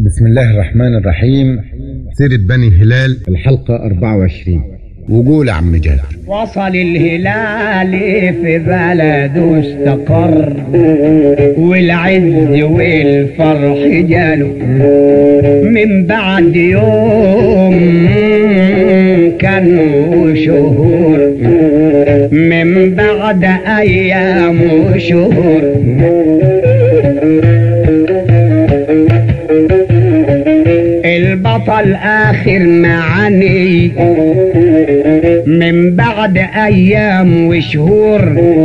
بسم الله الرحمن الرحيم سيرة بني هلال الحلقة 24 وقول يا عم جابر وصل الهلال في بلده استقر والعز والفرح جاله من بعد يوم كانوا شهور من بعد ايام وشهور البطل اخر معاني من بعد ايام وشهور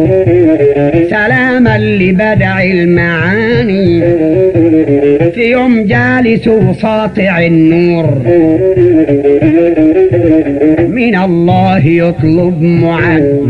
سلاما لبدع المعاني في يوم جالس وساطع النور من الله يطلب معان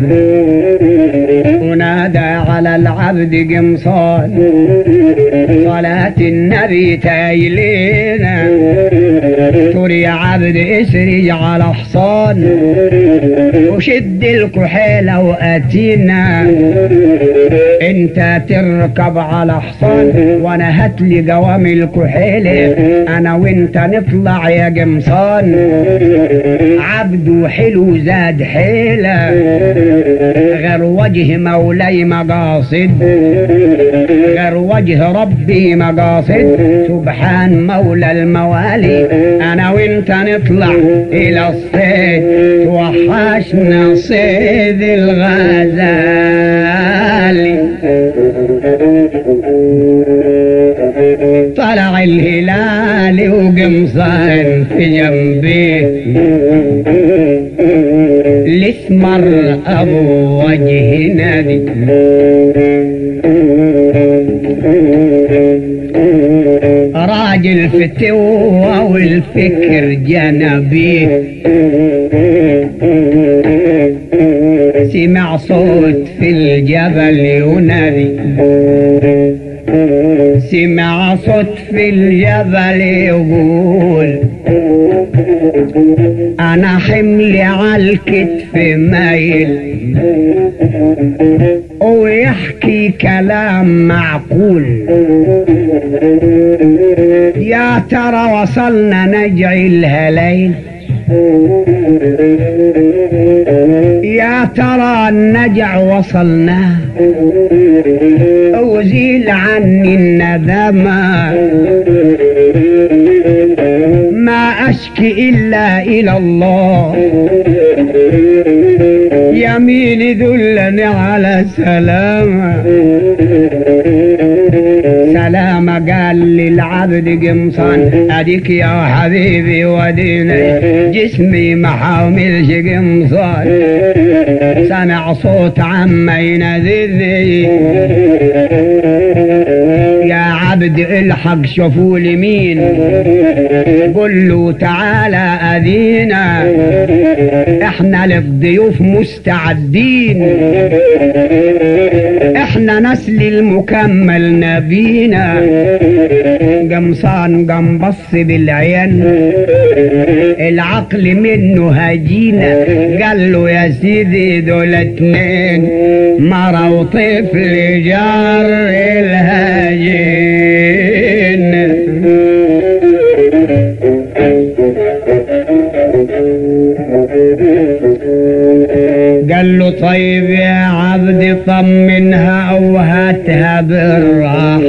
ونادى على العبد قمصان صلاة النبي تايلينا تر يا عبد اسري على حصان وشد الكحيلة واتينا انت تركب على حصان وانا هاتلي قوام الكحيلة انا وانت نطلع يا قمصان عبده حلو زاد حيلة غير وجه مولاي مقاصد غير وجه ربي مقاصد سبحان مولى الموالي انا وانت نطلع الى الصيد توحشنا صيد الغزال طلع الهلال وقمصان في جنبي الاسمر ابو وجه نادي راجل فتوة والفكر جنبي سمع صوت في الجبل ينادي سمع صوت في الجبل يقول انا حملي عالكتف مايل ويحكي كلام معقول يا ترى وصلنا نجع الهليل يا ترى النجع وصلنا وزيل عني الندامة ما أشكي إلا إلى الله يمين دلني على سلامة سلامة قال للعبد قمصان أديك يا حبيبي وديني جسمي محاوملش قمصان سمع صوت عما يناديني يا عبد الحق شوفوا لي مين قل له تعالى أذينا احنا للضيوف مستعدين احنا نسل المكمل نبينا قمصان قنبص بالعين العقل منه هجينا قال له يا سيدي دول اتنين مرة وطفل جار الهجين قال له طيب يا عبدي طمنها او هاتها بالراح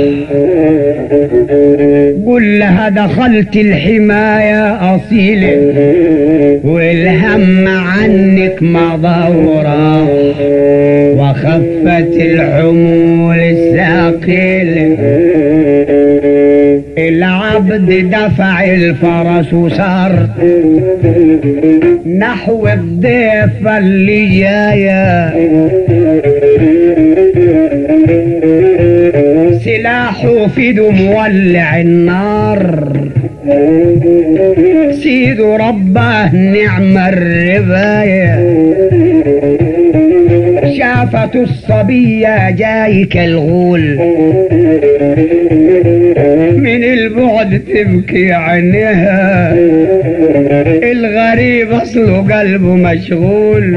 قل لها دخلت الحماية أصيلة والهم عنك مضورة وخفت الحمول الثقيلة العبد دفع الفرس وسار نحو الضيفة اللي جاية سلاحه في ايده مولع النار سيد ربه نعم الرباية شافت الصبية جاي كالغول من البعد تبكي عينيها الغريب اصله قلبه مشغول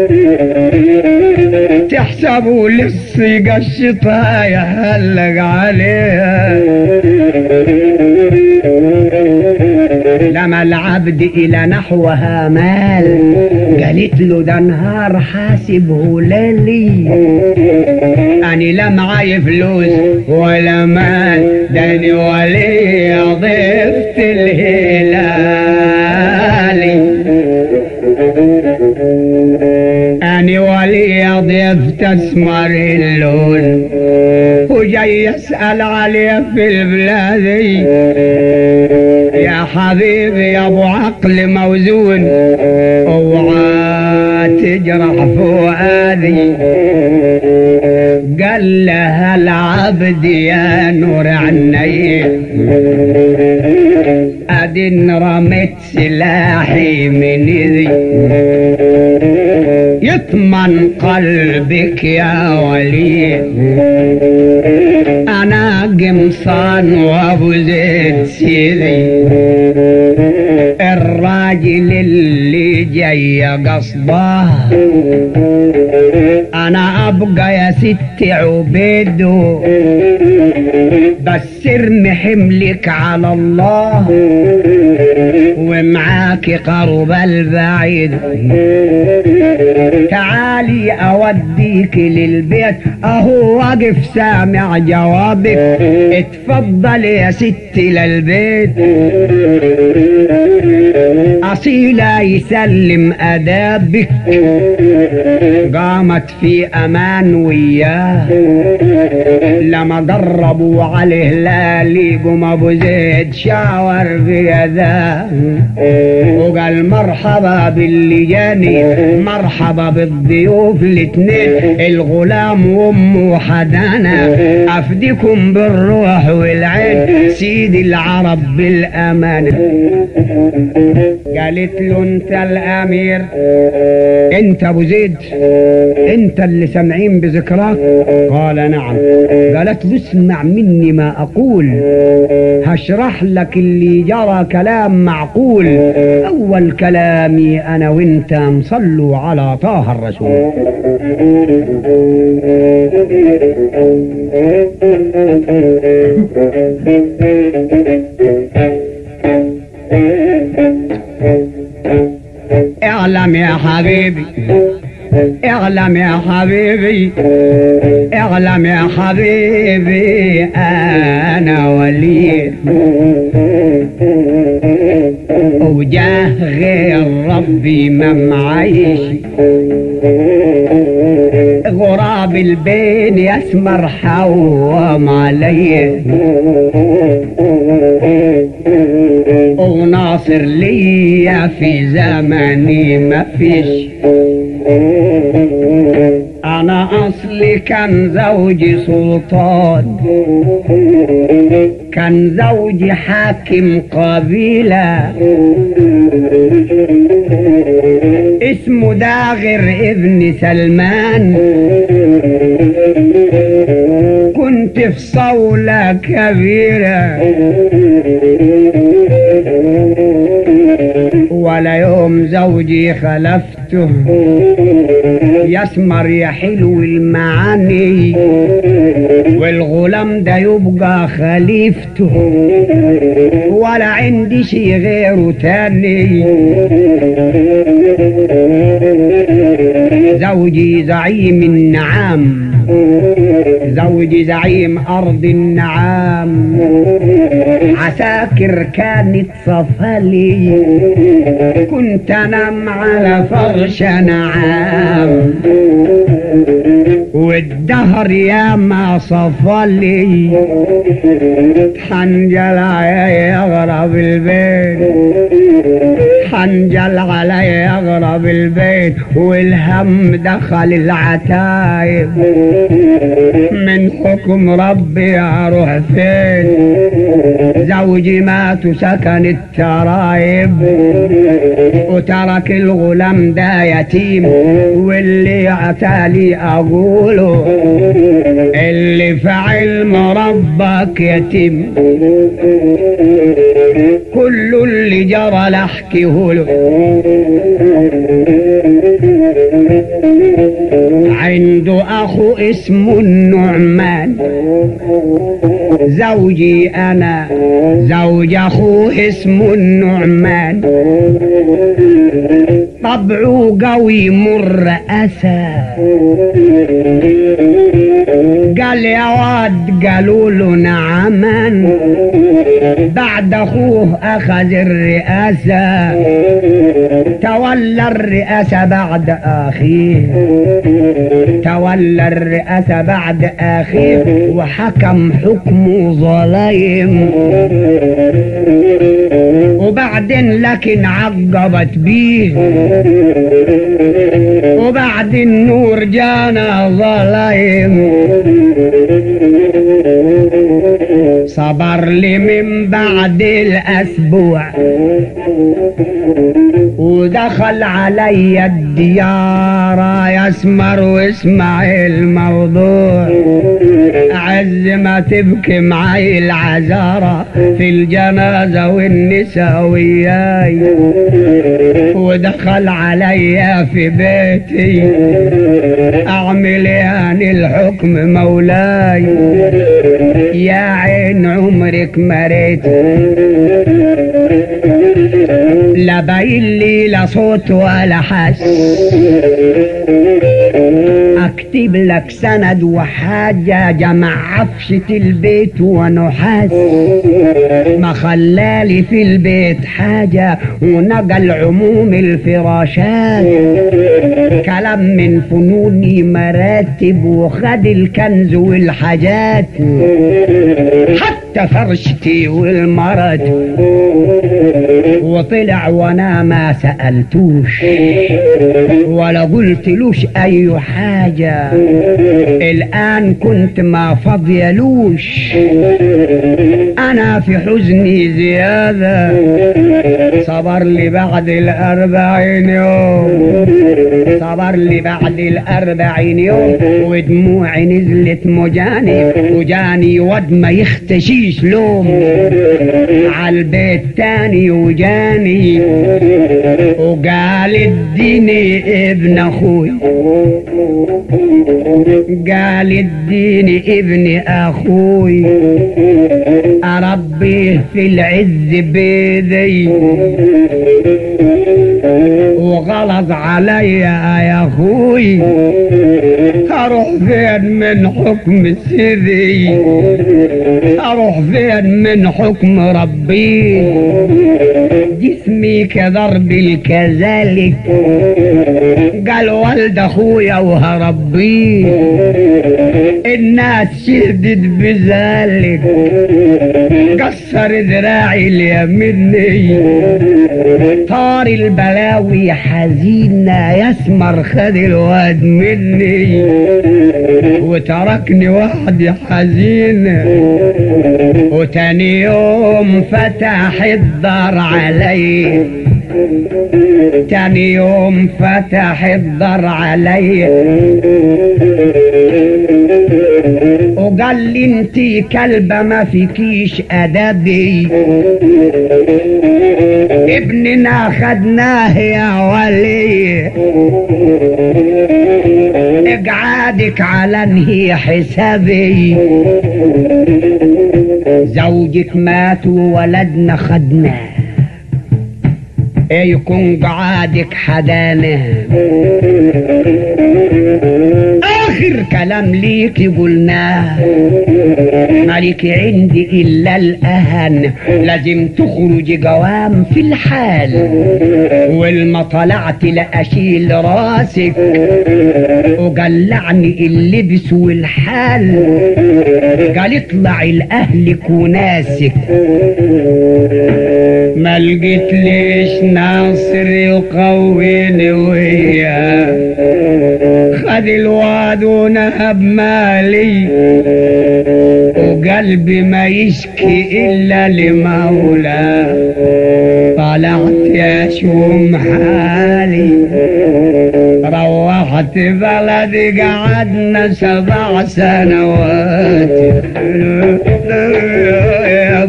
تحسبوا للصيقة الشطاية هلق عليها رمى العبد إلى نحوها مال قالت له ده نهار حاسبه ليلي أنا لا معاي فلوس ولا مال داني ولي ضفت الهلالي أنا ولي ضفت أسمر اللون وجاي يسأل عليه في البلاد يا حبيبي يا ابو عقل موزون اوعى تجرح فؤادي قال لها العبد يا نور عيني ادين رميت سلاحي من يدي يطمن قلبك يا ولي انا قمصان وابو زيد سيدي الراجل اللي جاي قصده انا ابقى يا ستي عبيده بس ارمي حملك على الله ومعاك قرب البعيد تعالي اوديك للبيت اهو واقف سامع جوابك اتفضل يا ستي للبيت اصيلة يسلم ادابك قامت في امان وياه لما قربوا عليه لالي قم ابو زيد شاور في يده وقال مرحبا باللي جاني مرحبا بالضيوف الاتنين الغلام وامه حدانا افديكم بالروح والعين سيد العرب بالامان قالت له انت الامير انت ابو زيد انت اللي سامعين بذكراك قال نعم قالت له اسمع مني ما اقول هشرح لك اللي جرى كلام معقول اول كلامي انا وانت نصلوا على طه الرسول اعلم يا حبيبي اعلم يا حبيبي اعلم يا حبيبي انا ولي وجاه غير ربي ما معيش غراب البين يسمر حوام علي وناصر ليا في زماني ما فيش انا اصلي كان زوجي سلطان كان زوجي حاكم قبيلة اسمه داغر ابن سلمان كنت في صولة كبيرة ولا يوم زوجي خلفته يسمر يا حلو المعاني والغلام ده يبقى خليفته ولا عندي شي غيره تاني زوجي زعيم النعام زوجي زعيم أرض النعام عساكر كانت صفالي كنت أنام على فرش نعام والدهر يا ما صفالي حنجل علي أغرب البيت حنجل علي أغرب البيت والهم دخل العتايب من حكم ربي أروح فين زوجي مات وسكن الترايب وترك الغلام ده يتيم واللي عتالي أقوله اللي في علم ربك يتيم كل اللي جرى لحكيه له عنده اخو اسمه النعمان زوجي انا زوج اخوه اسمه النعمان طبعه قوي مر اسى قال يا واد قالوا له نعما بعد اخوه اخذ الرئاسة تولى الرئاسة بعد اخيه تولى الرئاسة بعد اخيه وحكم حكمه ظليم وبعدين لكن عقبت بيه وبعد النور جانا ظليم صبر لي من بعد الأسبوع ودخل علي الديار يسمر واسمع الموضوع عز ما تبكي معي العذارة في الجنازة والنساء وياي ودخل علي في بيتي اعمل يعني الحكم مولاي يا عين عمرك مريت لا باين لي لا صوت ولا حس اكتب لك سند وحاجة جمع عفشة البيت ونحاس ما خلالي في البيت حاجة ونقل عموم الفراشات كلام من فنوني مراتب وخد الكنز والحاجات حتى فرشتي والمرض وطلع وانا ما سألتوش ولا قلتلوش اي حاجة الان كنت ما فضيلوش انا في حزني زيادة صبر لي بعد الاربعين يوم صبر لي بعد الاربعين يوم ودموعي نزلت مجاني وجاني ود ما يختشيش لوم عالبيت تاني وجاني وقال اديني ابن اخوي قال اديني ابن اخوي اربيه في العز بيدي وغلط علي يا اخوي اروح فين من حكم سيدي اروح فين من حكم ربي جسمي كضرب كذلك قال والد اخويا وهربيه الناس شهدت بذلك كسر ذراعي اليمني طار البلاوي حزينة يسمر خد الواد مني وتركني وحدي حزين وتاني يوم فتح الدار علي تاني يوم فتح الدار علي وقال لي انتي كلبة ما فيكيش ادبي ابننا خدناه يا ولي اقعادك على انهي حسابي زوجك مات وولدنا خدناه يكون قعادك حدانه اخر كلام ليك قلناه مالك عندي الا الاهن لازم تخرج قوام في الحال والما طلعت لاشيل راسك وقلعني اللبس والحال قال اطلع لاهلك وناسك ما لقيت ليش ناصر يقويني وياه خد الواد ونهب مالي وقلبي ما يشكي الا لمولاه طلعت يا شوم حالي روحت بلدي قعدنا سبع سنوات يا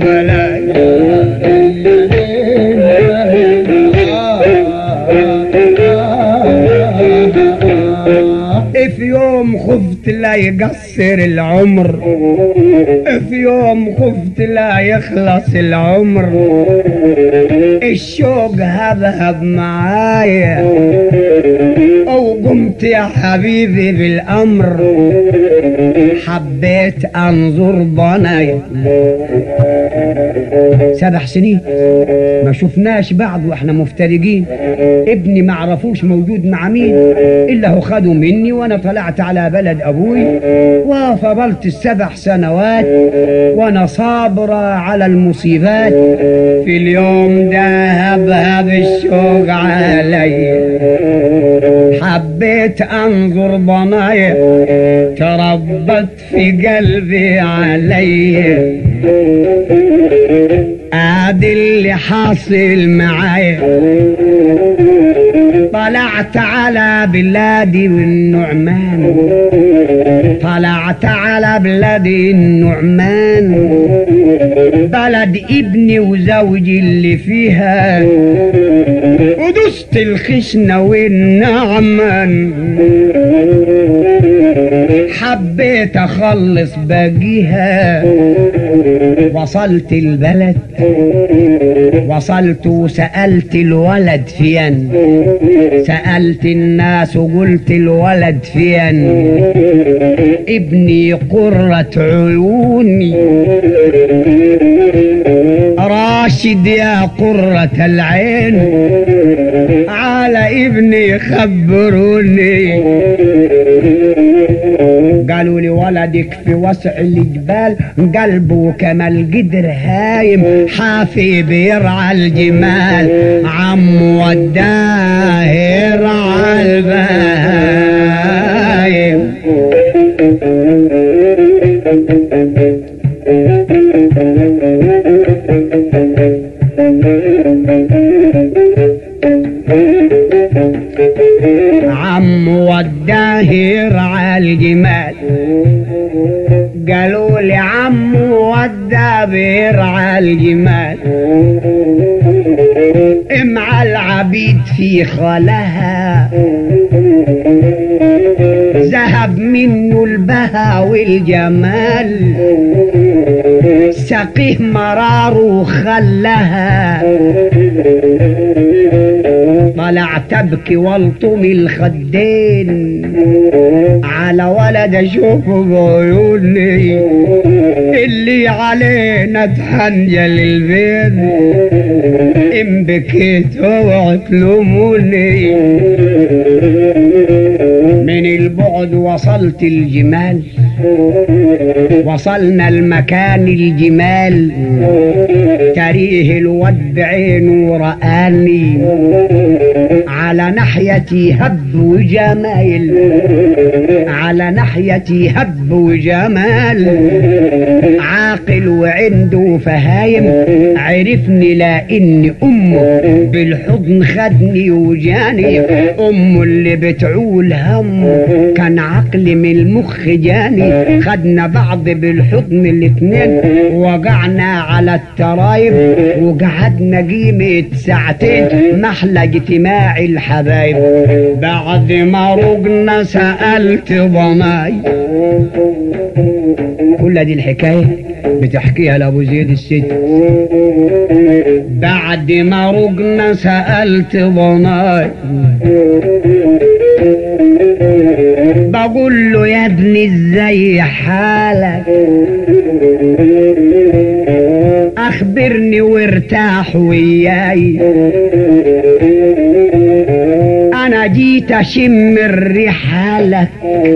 بلد في يوم خفت خفت لا يقصر العمر في يوم خفت لا يخلص العمر الشوق هذهب معايا او قمت يا حبيبي بالامر حبيت انظر ضنايا سبع سنين ما شفناش بعض واحنا مفترقين ابني ما عرفوش موجود مع مين الا هو خدوا مني وانا طلعت على بلد ابوي وفضلت السبع سنوات وانا صابرة على المصيبات في اليوم ده هبهب الشوق علي حبيت انظر ضنايا تربت في قلبي علي ادي اللي حاصل معايا طلعت على بلادي والنعمان طلعت على بلادي النعمان بلد ابني وزوجي اللي فيها ودست الخشنة والنعمان حبيت اخلص باقيها وصلت البلد وصلت وسألت الولد فين سألت الناس وقلت الولد فين ابني قرة عيوني راشد يا قرة العين على ابني خبروني قالوا لي ولدك في وسع الجبال قلبه كما القدر هايم حافي بيرعى الجمال عم وداه يرعى البهايم عم وداه يرعى الجمال قالوا لي عم وداه بيرعى الجمال مع العبيد في خلها ذهب منه البهى والجمال سقيه مرار وخلها طلع تبكي والطم الخدين على ولد اشوفه بعيوني اللي علينا تحنجل البيت ان بكيت اوعى تلوموني من البعد وصلت الجمال وصلنا المكان الجمال تريه الود بعينه رآني على ناحيتي هب وجمال على ناحيتي هب وجمال عاقل وعنده فهايم عرفني لاني امه بالحضن خدني وجاني امه اللي بتعول هم كان عقلي من المخ جاني خدنا بعض بالحضن الاتنين وقعنا على الترايب وقعدنا قيمة ساعتين محلى اجتماع الحبايب بعد ما رقنا سألت ضماي كل دي الحكاية بتحكيها لأبو زيد الست بعد ما رقنا سألت ضماي بقول له يا ابني ازاي حالك اخبرني وارتاح وياي انا جيت اشم الرحالك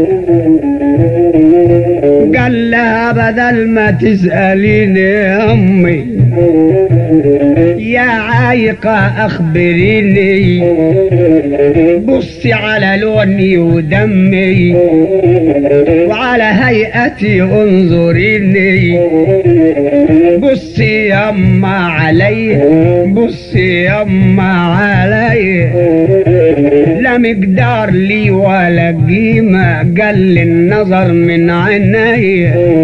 قال لها بدل ما تسأليني يا امي يا عايقة اخبريني بصي على لوني ودمي وعلى هيئتي انظريني بصي يما علي بصي يما علي لا مقدار لي ولا قيمة قل النظر من عيني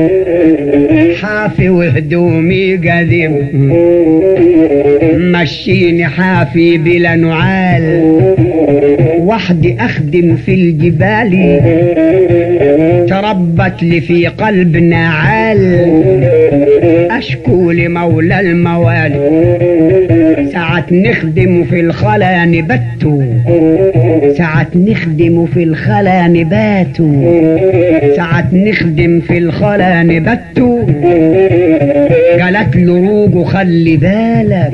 حافي وهدومي قديم مشيني حافي بلا نعال وحدي اخدم في الجبال تربت لي في قلبنا عال أشكو لمولى الموالي ساعة نخدم في الخلا نبتو ساعة نخدم في الخلا نباتو ساعة نخدم في الخلا نبتو قالت له روجو خلي بالك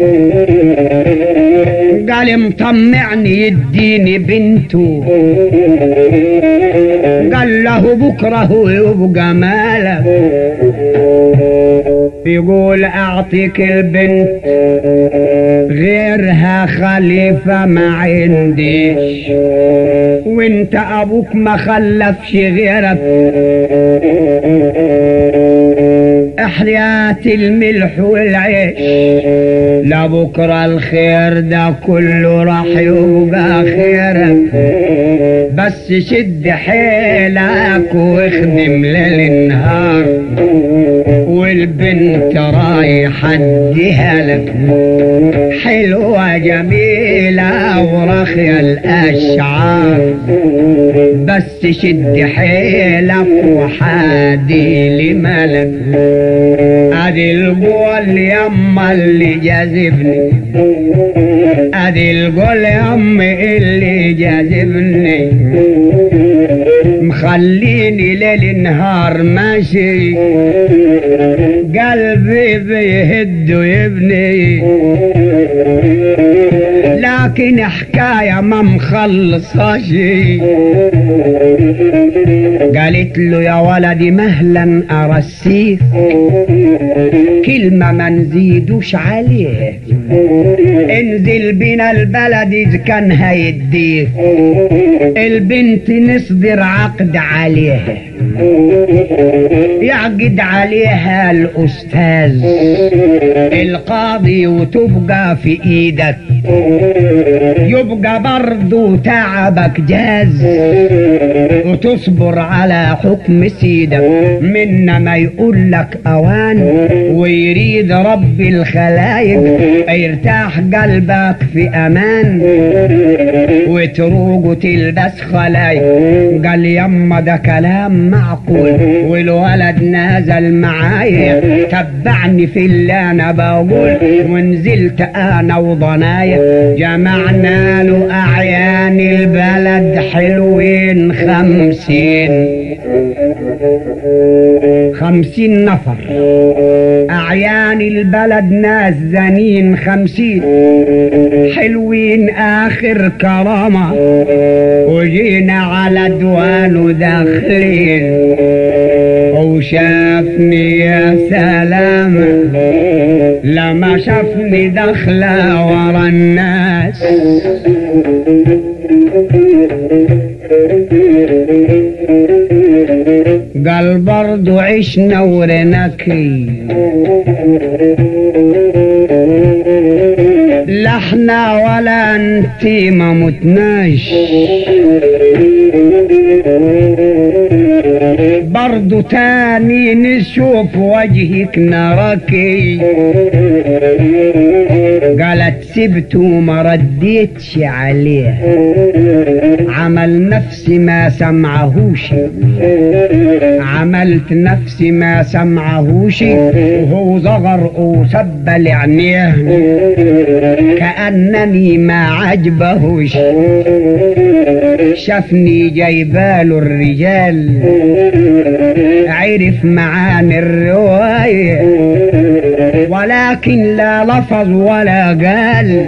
قال مطمعني يديني بنته قال له بكره يبقى مالك يقول اعطيك البنت غيرها خليفة ما عنديش وانت ابوك ما خلفش غيرك احريات الملح والعيش لبكرة الخير ده كله راح يبقى خيرك بس شد حيلك واخدم ليل نهار والبنت رايحة اديها لك حلوة جميلة وراخية الأشعار بس شد حيلك وحادي لملك ادي القول يما اللي جاذبني ادي القول يما اللي جاذبني مخليني ليل نهار ماشي قلبي بيهد ويبني لكن حكاية ما مخلصاش قالت له يا ولدي مهلا أرسيك كلمة ما نزيدوش عليه انزل بنا البلد إذ كان هيديك البنت نصدر عقد عليها يعقد عليها الأستاذ القاضي وتبقى في إيدك يبقى برضو تعبك جاز وتصبر على حكم سيدك منا ما يقول لك أوان ويريد رب الخلايق يرتاح قلبك في أمان وتروق وتلبس خلايق قال يما ده كلام معقول والولد نازل معايا تبعني في اللي انا بقول ونزلت انا وضنايا جمعنا له اعيان البلد حلوين خمسين خمسين نفر اعيان البلد ناس زنين خمسين حلوين اخر كرامة وجينا على دوان داخلين وشافني يا سلام لما شافني داخلة ورا الناس قال برضو عشنا ورنكي لا احنا ولا انتي ما متناش برضو تاني نشوف وجهك نراكي قالت سبت وما رديتش عليه عمل نفسي ما سمعهوش عملت نفسي ما سمعهوش وهو زغر وسب لعينيه كأنني ما عجبهوش شافني جايباله الرجال عرف معاني الرواية ولكن لا لفظ ولا قال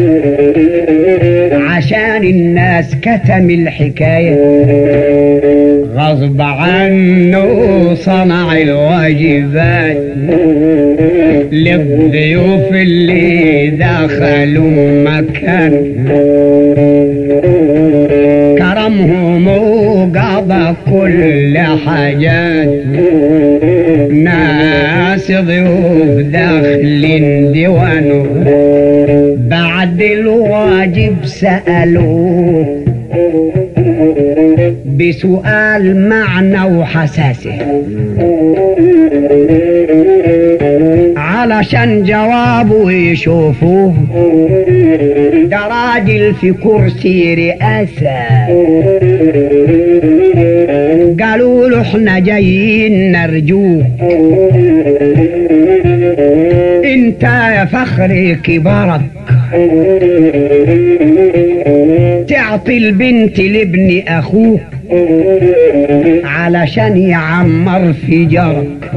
عشان الناس كتم الحكاية غصب عنه صنع الواجبات للضيوف اللي دخلوا مكان كرمهم وقضى كل حاجات ناس ضيوف داخلين ديوانه بعد الواجب سألوه بسؤال معنى وحساسه علشان جوابه يشوفوه ده راجل في كرسي رئاسة قالوا له احنا جايين نرجوه انت يا فخر كبارك تعطي البنت لابن اخوك علشان يعمر في جارك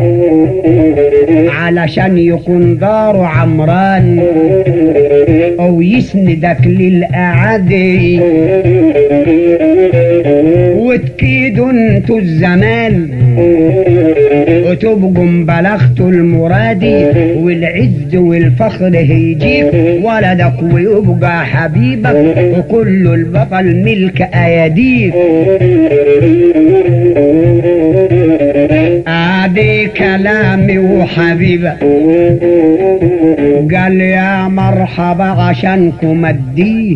علشان يكون داره عمران او يسندك للاعادي وتكيدوا انتوا الزمان وتبقوا بلغتوا المرادي والعز والفخر هيجيك ولدك ويبقى حبيبك وكل البطل ملك اياديك ادي كلامي وحبيبه قال يا مرحبا عشانكم اديه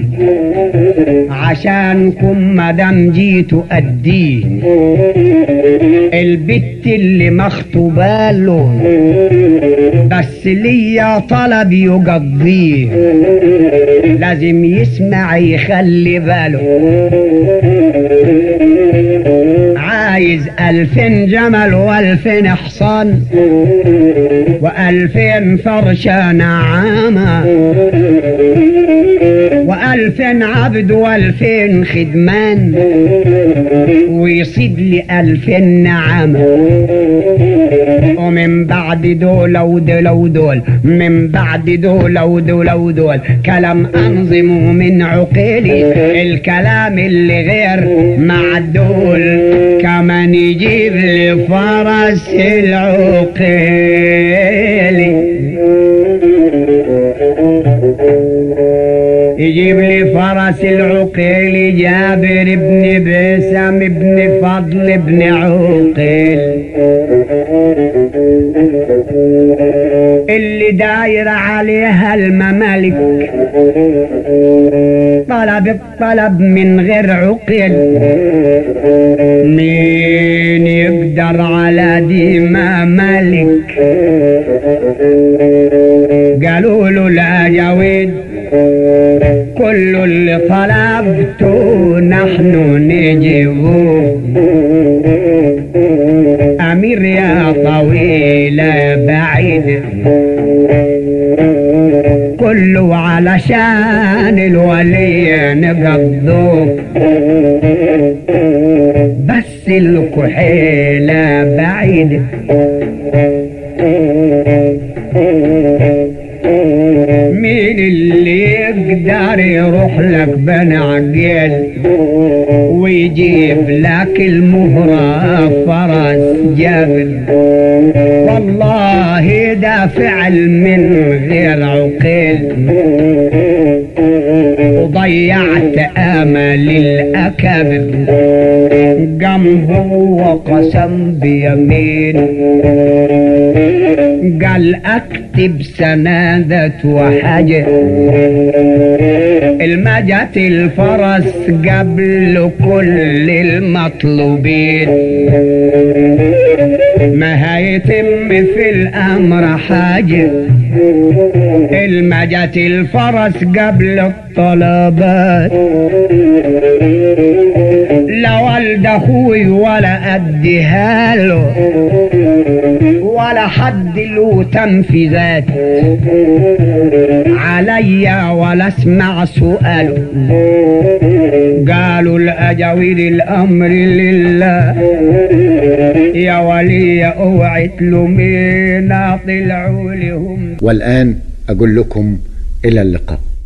عشانكم مدام جيتوا اديه البت اللي مخطوبه له بس ليا طلب يقضيه لازم يسمع يخلي باله عايز ألفين جمل وألفين حصان وألفين فرشة نعامة وألفين عبد وألفين خدمان ويصيد لي ألفين نعامة ومن بعد دول ودول ودول من بعد دول ودول ودول كلام أنظمه من عقيلي الكلام اللي غير معدول كمان يجيب لي فرس العقيلي يجيب لي فرس العقيل جابر ابن بسام ابن فضل ابن عقيل اللي داير عليها الممالك طلب الطلب من غير عقل مين يقدر على دي ما ملك قالوا له لا جويد كل اللي طلبته نحن نجيبه أمير يا طويل بعيد كله علشان الولي نقضوه بس الكحيلة بعيد مين اللي يقدر يروح لك بن عقيل ويجيب لك المهرة فرس جبل والله ده فعل من غير عقيل وضيعت امل الاكابر قام هو قسم بيمين قال اكتب سنادة وحاجة المجت الفرس قبل كل المطلوبين ما هيتم في الامر حاجة المجت الفرس قبل الطلبات لا والد اخوي ولا اديها له ولا حد له تنفيذات عليا ولا اسمع سؤاله قالوا الاجاويل الامر لله يا ولي اوعي تلومينا طلعوا لهم والآن أقول لكم إلى اللقاء